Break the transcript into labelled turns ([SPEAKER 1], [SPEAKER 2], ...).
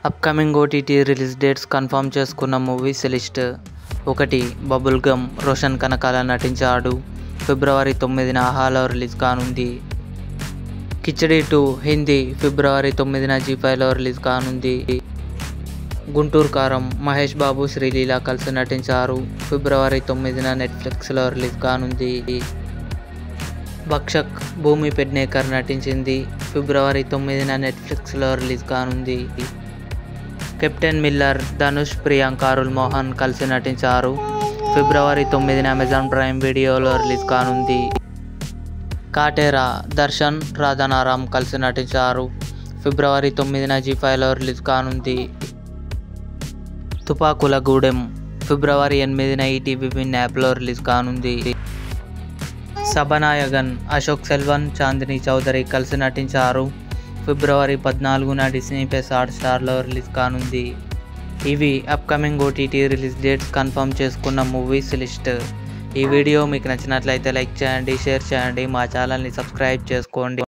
[SPEAKER 1] upcoming OTT release dates confirm చేసుకున్న movies list ఒకటి bubble gum Roshan Kanakala నటించాడు ఫిబ్రవరి తొమ్మిదిన హాలో రిలీజ్ కానుంది కిచడీ టూ హిందీ ఫిబ్రవరి తొమ్మిదిన జీ ఫైవ్లో రిలీజ్ కానుంది గుంటూరు కారం మహేష్ బాబు శ్రీలీల కలిసి నటించారు ఫిబ్రవరి తొమ్మిదిన నెట్ఫ్లిక్స్లో రిలీజ్ కానుంది భక్షక్ భూమి పెడ్నేకర్ నటించింది ఫిబ్రవరి తొమ్మిదిన నెట్ఫ్లిక్స్లో రిలీజ్ కానుంది కెప్టెన్ మిల్లర్ ధనుష్ ప్రియాంక అరుల్ మోహన్ కలిసి నటించారు ఫిబ్రవరి తొమ్మిదిన అమెజాన్ ప్రైమ్ వీడియోలో రిలీజ్ కానుంది కాటేరా దర్శన్ రాధానారాం కలిసి నటించారు ఫిబ్రవరి తొమ్మిదిన జీ ఫైవ్లో రిలీజ్ కానుంది తుపాకుల గూడెం ఫిబ్రవరి ఎనిమిదిన ఈటీవీ విన్ యాప్లో రిలీజ్ కానుంది సబనాయగన్ అశోక్ సెల్వన్ చాందిని చౌదరి కలిసి నటించారు ఫిబ్రవరి పద్నాలుగున డిస్నీ ప్లస్ హాట్స్టార్లో రిలీజ్ కానుంది ఇవి upcoming OTT release dates confirm చేసుకున్న మూవీస్ లిస్ట్ ఈ వీడియో మీకు నచ్చినట్లయితే లైక్ చేయండి షేర్ చేయండి మా ఛానల్ని సబ్స్క్రైబ్ చేసుకోండి